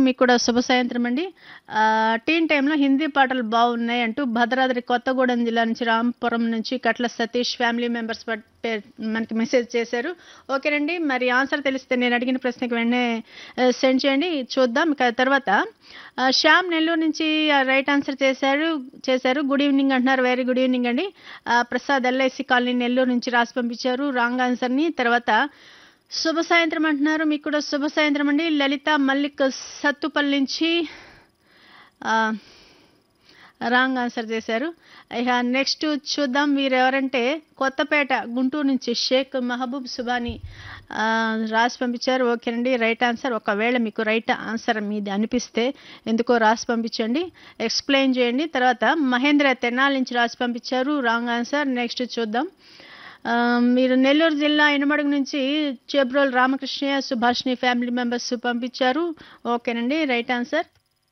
మీకు కూడా శుభ సాయంత్రం అండి ఆ, టీన్ టైంలో హిందీ పాటలు బాగున్నాయి అంటూ భద్రాద్రి కొత్తగూడెం జిల్లా నుంచి రాంపురం నుంచి కట్ల సతీష్ ఫ్యామిలీ మెంబర్స్ పట్- పే- మనకి మెసేజ్ చేశారు ఓకేనండి మరి ఆన్సర్ తెలిస్తే నేను అడిగిన ప్రశ్నకి వెంటనే ఆ, సెండ్ చేయండి చూద్దాం ఇక తర్వాత ఆ, శ్యామ్ నెల్లూరు నుంచి ఆ, రైట్ ఆన్సర్ చేశారు చేశారు గుడ్ ఈవినింగ్ అంటున్నారు వెరీ గుడ్ ఈవినింగ్ అండి ఆ, ప్రసాద్ ఎల్ఐసి కాలనీ నెల్లూరు నుంచి రాసి పంపించారు రాంగ్ ఆన్సర్ని తర్వాత శుభ సాయంత్రం అంటున్నారు మీకు కూడా శుభ సాయంత్రం అండి లలిత మల్లిక్ సత్తుపల్లి నుంచి ఆ, రాంగ్ ఆన్సర్ చేశారు ఇక నెక్స్ట్ చూద్దాం వీరు ఎవరంటే కొత్తపేట గుంటూరు నుంచి షేక్ మహబూబ్ సుబాని ఆ, రాసి పంపించారు ఓకేనండి రైట్ ఆన్సర్ ఒకవేళ మీకు రైట్ ఆన్సర్ మీది అనిపిస్తే ఎందుకో రాసి పంపించండి ఎక్స్ప్లెయిన్ చేయండి తర్వాత మహేంద్ర తెనాలి నుంచి రాసి పంపించారు రాంగ్ ఆన్సర్ నెక్స్ట్ చూద్దాం ఆ, మీరు నెల్లూరు జిల్లా ఇనమడుగు నుంచి చేబ్రోల్ రామకృష్ణయ్య సుభాష్ని ఫ్యామిలీ మెంబర్స్ పంపించారు ఓకేనండి రైట్ ఆన్సర్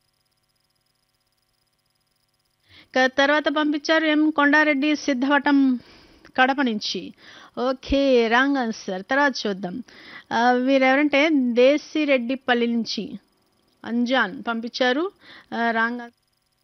ఇక తర్వాత పంపించారు ఎం కొండారెడ్డి సిద్ధవటం కడప నుంచి ఓకే రాంగ్ ఆన్సర్ తర్వాత చూద్దాం ఆ, వీరెవరంటే దేశిరెడ్డిపల్లి నుంచి అంజాన్ పంపించారు ఆ, రాంగ్ ఆన్సర్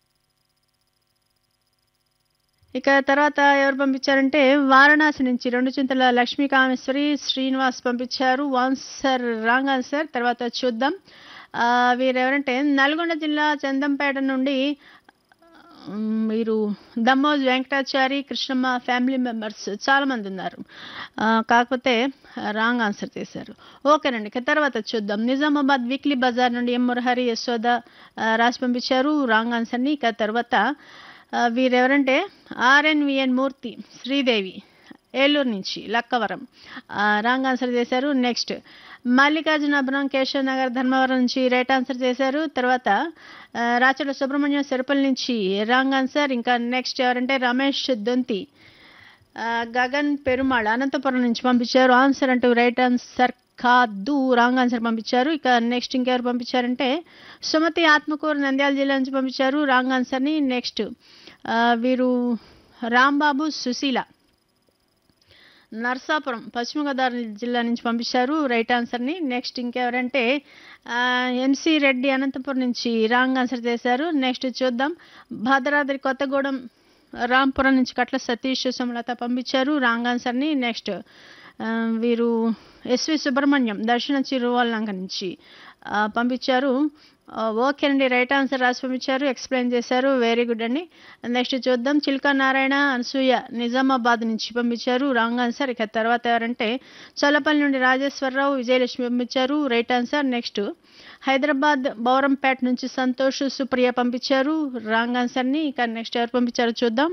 ఇక తర్వాత ఎవరు పంపించారంటే వారణాసి నుంచి రెండు చింతల లక్ష్మీకామేశ్వరి శ్రీనివాస్ పంపించారు ఆన్సర్ రాంగ్ ఆన్సర్ తర్వాత చూద్దాం ఆ, వీరెవరంటే నల్గొండ జిల్లా చందంపేట నుండి ఉమ్, మీరు దమ్మోజ్ వెంకటాచారి కృష్ణమ్మ ఫ్యామిలీ మెంబర్స్ చాలా మంది ఉన్నారు ఆ, కాకపోతే రాంగ్ ఆన్సర్ చేశారు ఓకేనండి ఇక తర్వాత చూద్దాం నిజామాబాద్ వీక్లీ బజార్ నుండి ఎం మురహరి యశోద ఆ, రాసి పంపించారు రాంగ్ ఆన్సర్ని ఇక తర్వాత ఆ, వీరెవరంటే ఆర్ఎన్విఎన్ మూర్తి శ్రీదేవి ఏలూరు నుంచి లక్కవరం ఆ, రాంగ్ ఆన్సర్ చేశారు నెక్స్ట్ మల్లికార్జున అబ్రం కేశవ్ నగర్ ధర్మవరం నుంచి రైట్ ఆన్సర్ చేశారు తర్వాత ఆ, రాచల సుబ్రహ్మణ్యం సిరపల్ నుంచి రాంగ్ ఆన్సర్ ఇంకా నెక్స్ట్ ఎవరంటే రమేష్ దొంతి ఆ, గగన్ పెరుమాళ్ అనంతపురం నుంచి పంపించారు ఆన్సర్ అంటూ రైట్ ఆన్సర్ కాదు రాంగ్ ఆన్సర్ పంపించారు ఇక నెక్స్ట్ ఇంకెవరు పంపించారంటే సుమతి ఆత్మకూరు నంద్యాల జిల్లా నుంచి పంపించారు రాంగ్ ఆన్సర్ని నెక్స్ట్ ఆ, వీరు రాంబాబు సుశీల నర్సాపురం పశ్చిమ గోదావరి జిల్లా నుంచి పంపించారు రైట్ ఆన్సర్ని నెక్స్ట్ ఇంకెవరంటే ఎంసీ రెడ్డి అనంతపురం నుంచి రాంగ్ ఆన్సర్ చేశారు నెక్స్ట్ చూద్దాం భద్రాద్రి కొత్తగూడెం రాంపురం నుంచి కట్ల సతీష్ సుమలత పంపించారు రాంగ్ ఆన్సర్ని నెక్స్ట్ ఆ, వీరు ఎస్వి సుబ్రహ్మణ్యం దర్శన చిరువల్లంక నుంచి ఆ, పంపించారు ఆ, ఓకే అండి రైట్ ఆన్సర్ రాసి పంపించారు ఎక్స్ప్లెయిన్ చేశారు వెరీ గుడ్ అండి నెక్స్ట్ చూద్దాం చిల్కా నారాయణ అనసూయ నిజామాబాద్ నుంచి పంపించారు రాంగ్ ఆన్సర్ ఇక తర్వాత ఎవరంటే చల్లపల్లి నుండి రాజేశ్వరరావు విజయలక్ష్మి పంపించారు right answer next Hyderabad Bowrampet నుంచి సంతోష్ సుప్రియ పంపించారు రాంగ్ ఆన్సర్ని ఇక నెక్స్ట్ ఎవరు పంపించారో చూద్దాం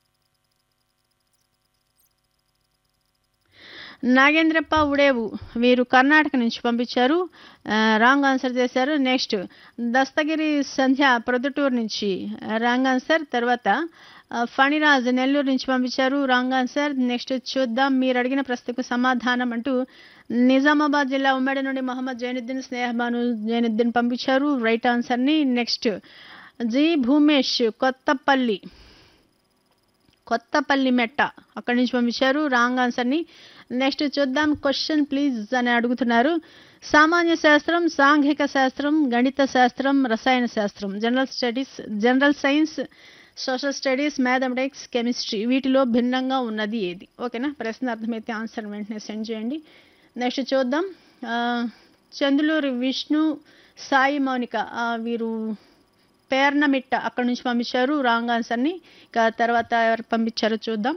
నాగేంద్రప్ప ఉడేవు వీరు కర్ణాటక నుంచి పంపించారు ఆ, రాంగ్ ఆన్సర్ చేశారు నెక్స్ట్ దస్తగిరి సంధ్య ప్రొద్దుటూరు నుంచి ఆ, రాంగ్ ఆన్సర్ తర్వాత ఆ, ఫణిరాజ్ నెల్లూరు నుంచి పంపించారు రాంగ్ ఆన్సర్ నెక్స్ట్ చూద్దాం మీరు అడిగిన ప్రశ్నకు సమాధానం అంటూ నిజామాబాద్ జిల్లా ఉమ్మడి నుండి మహమ్మద్ జైనుద్దీన్ స్నేహబాను జైనుద్దీన్ పంపించారు రైట్ ఆన్సర్ని నెక్స్ట్ జి భూమేష్ కొత్తపల్లి కొత్తపల్లి మెట్ట అక్కడి నుంచి పంపించారు రాంగ్ ఆన్సర్ని నెక్స్ట్ చూద్దాం క్వశ్చన్ ప్లీజ్ అని అడుగుతున్నారు సామాన్య శాస్త్రం సాంఘిక శాస్త్రం గణిత శాస్త్రం రసాయన శాస్త్రం general studies general science social studies mathematics chemistry వీటిలో భిన్నంగా ఉన్నది ఏది ఓకేనా ప్రశ్న అర్థమైతే ఆన్సర్ వెంటనే సెండ్ చేయండి నెక్స్ట్ చూద్దాం ఆ, చందులూరి విష్ణు సాయి మౌనిక ఆ, వీరు పేర్నమిట్ట అక్కడ నుంచి పంపించారు రాంగ్ ఆన్సర్ని ఇక తర్వాత ఎవరు పంపించారో చూద్దాం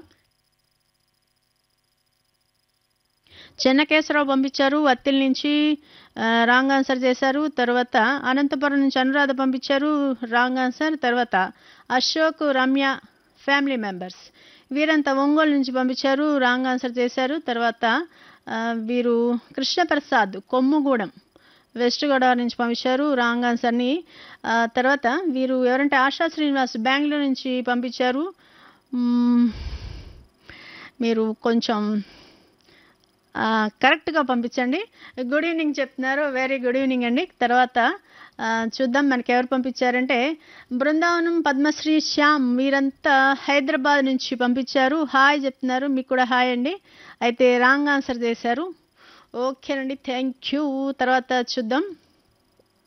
చెన్నకేశ్వరరావు పంపించారు అత్తిల్ నుంచి ఆ, రాంగ్ ఆన్సర్ చేశారు తర్వాత అనంతపురం నుంచి అనురాధ పంపించారు రాంగ్ ఆన్సర్ తర్వాత అశోక్ రమ్య ఫ్యామిలీ మెంబర్స్ వీరంతా ఒంగోలు నుంచి పంపించారు రాంగ్ ఆన్సర్ చేశారు తర్వాత ఆ, వీరు కృష్ణప్రసాద్ కొమ్ముగూడెం వెస్ట్ గోదావరి నుంచి పంపించారు రాంగ్ ఆన్సర్ని ఆ, తర్వాత వీరు ఎవరంటే ఆశా శ్రీనివాస్ బెంగళూరు నుంచి పంపించారు మ్మ్, మీరు కొంచెం ఆ, కరెక్ట్గా పంపించండి గుడ్ ఈవినింగ్ చెప్తున్నారు వెరీ గుడ్ ఈవినింగ్ అండి తర్వాత ఆ, చూద్దాం మనకి ఎవరు పంపించారంటే బృందావనం పద్మశ్రీ శ్యామ్ మీరంతా హైదరాబాద్ నుంచి పంపించారు హాయ్ చెప్తున్నారు మీకు కూడా హాయ్ అండి అయితే రాంగ్ ఆన్సర్ చేశారు ఓకేనండి థ్యాంక్ యూ తర్వాత చూద్దాం